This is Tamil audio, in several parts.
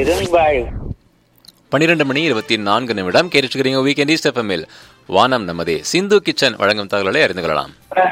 இரும்பாய் பன்னிரண்டு மணி இருபத்தி நான்கு நிமிடம் கேட்டுக்கிறீங்க வீக்கெண்ட் ஈஸ்ட் எஃப்எம்மில் வானம் நமதே சிந்து கிச்சன் வழங்கும் தகவல்களை அறிந்து கொள்ளலாம்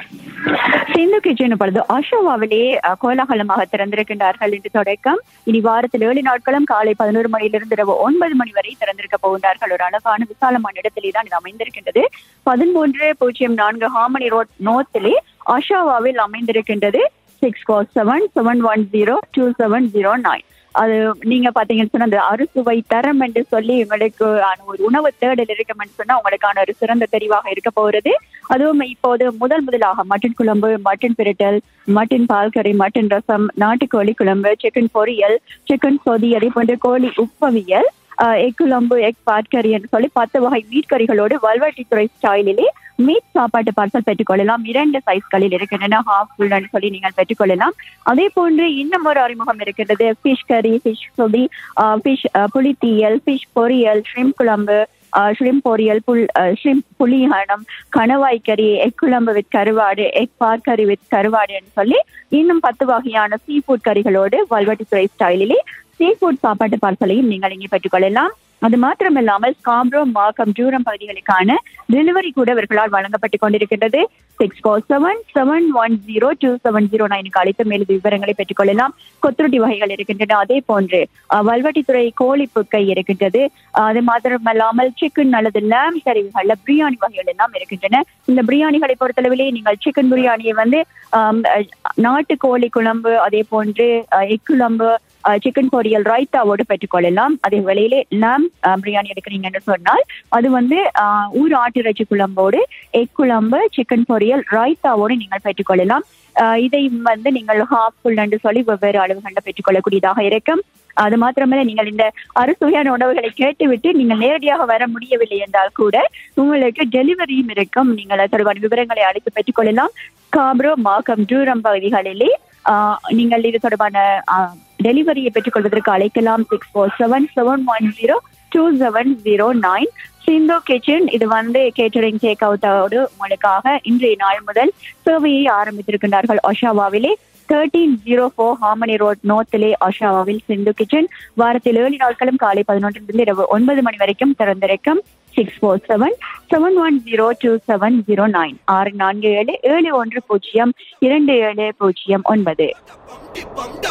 சிந்து கிச்சன் இப்பொழுது ஆஷோவாவிலே அஹ், கோலாகலமாக திறந்திருக்கின்றார்கள் என்று தொடக்கம் இனி வாரத்தில் ஏழு நாட்களும் காலை பதினோரு மணியிலிருந்து இரவு ஒன்பது மணி வரை திறந்திருக்க போகின்றார்கள் ஒரு அழகான விசாலமான இடத்திலே தான் இது அமைந்திருக்கின்றது பதிமூன்று பூஜ்ஜியம் நான்கு ஹாமனி ரோட் நோத்திலே ஆஷாவாவில் அமைந்திருக்கின்றது six four seven seven one zero two seven zero nine அது நீங்க பாத்தீங்கன்னு சொன்னா அந்த அறுசுவை தரம் என்று சொல்லி உங்களுக்கு ஆன ஒரு உணவு தேடல் இருக்குமென்னு சொன்னா உங்களுக்கான ஒரு சிறந்த தெரிவாக இருக்க போகிறது அதுவும் இப்போது முதல் முதலாக மட்டன் குழம்பு மட்டன் பிரட்டல் மட்டன் பால்கறி மட்டன் ரசம் நாட்டுக்கோழி குழம்பு சிக்கன் பொரியல் சிக்கன் சொதி அதே போன்ற கோழி உப்பவியல் ஆஹ் எக் குழம்பு எக் பாட்கறி என்று சொல்லி பத்து வகை மீட் கறிகளோடு வல்வட்டித்துறை ஸ்டைலிலே மீட் சாப்பாட்டு பார்சல் பெற்றுக்கொள்ளலாம் இரண்டு சைஸ்களில் இருக்கின்றன ஹாஃப் ஃபுல்னு சொல்லி நீங்கள் பெற்றுக்கொள்ளலாம் அதே போன்று இன்னும் ஒரு அறிமுகம் இருக்கின்றது ஃபிஷ் கறி ஃபிஷ் சொதி ஃபிஷ் புளித்தீயல் ஃபிஷ் பொரியல் ஷ்ரிம் குழம்பு ஷ்ரிம் பொரியல் புல் ஷ்ரிம் புளியானம் கணவாய் கறி எக் குழம்பு வித் கருவாடு எக் பார்க்கறி வித் கருவாடுன்னு சொல்லி இன்னும் பத்து வகையான சீ ஃபுட் கறிகளோடு வல்வட்டித்துறை ஸ்டைலிலே சீ ஃபுட் சாப்பாட்டு பார்சலையும் நீங்கள் இங்கே பெற்றுக்கொள்ளலாம் அது மாத்திரமில்லாமல் ஸ்காப்ரோ மார்க்கம் ஜூரம் பகுதிகளுக்கான டெலிவரி கூட இவர்களால் வழங்கப்பட்டுக் கொண்டிருக்கின்றது six four seven seven one zero two seven zero நைனுக்கு அழைத்து மேலும் விவரங்களை பெற்றுக்கொள்ளலாம் கொத்துருட்டி வகைகள் இருக்கின்றன அதே போன்று அஹ், வல்வட்டித்துறை கோழி புக்கை இருக்கின்றது அஹ், அது மாத்திரமல்லாமல் சிக்கன் அல்லது லேம் கறிகள்ல பிரியாணி வகைகள் எல்லாம் இருக்கின்றன இந்த பிரியாணிகளை பொறுத்தளவிலே நீங்கள் சிக்கன் பிரியாணியை வந்து ஆம், அஹ், நாட்டு கோழி குழம்பு அதே போன்று அஹ், எக் குழம்பு சிக்கன் பொரியல் ரைத்தாவோடு பெற்றுக்கொள்ளலாம் அதே வேளையிலே லாம் பிரியாணி எடுக்கிறீங்கன்னு சொன்னால் அது வந்து ஆஹ், ஊர் ஆட்டிறைச்சி குழம்போடு எக் குழம்பு சிக்கன் பொரியல் ரைத்தாவோடு நீங்கள் பெற்றுக்கொள்ளலாம் ஆஹ், இதை வந்து நீங்கள் ஹாஃப் ஃபுல் என்று சொல்லி வெவ்வேறு அளவுகளில் பெற்றுக்கொள்ளக்கூடியதாக இருக்கும் அது மாத்திரமல்ல நீங்கள் இந்த அறுசுவையான உணவுகளை கேட்டுவிட்டு நீங்கள் நேரடியாக வர முடியவில்லை என்றால் கூட உங்களுக்கு டெலிவரியும் இருக்கும் நீங்கள் அது தொடர்பான விவரங்களை அழைத்து பெற்றுக்கொள்ளலாம் காப்ரோ மாக்கம் டூரம் பகுதிகளிலே ஆஹ், நீங்கள் இது தொடர்பான டெலிவரியை பெற்றுக்கொள்வதற்கு அழைக்கலாம் six four seven seven one zero two seven zero nine Sindhu kitchen இது வந்து கேட்டரிங் டேக் அவுட்டோடு உங்களுக்காக இன்றைய நாள் முதல் சேவையை ஆரம்பித்திருக்கின்றார்கள் ஒஷாவாவிலே thirteen zero four harmony road நோர்த்திலே ஒஷாவாவில் சிந்து கிச்சன் வாரத்தில் ஏழு நாட்களும் காலை பதினொன்றிலிருந்து இரவு ஒன்பது மணி வரைக்கும் திறந்திருக்கும் six four seven seven one zero two seven zero nine ஆறு நான்கு ஏழு ஏழு ஒன்று பூஜ்ஜியம் இரண்டு ஏழு பூஜ்ஜியம் ஒன்பது பம்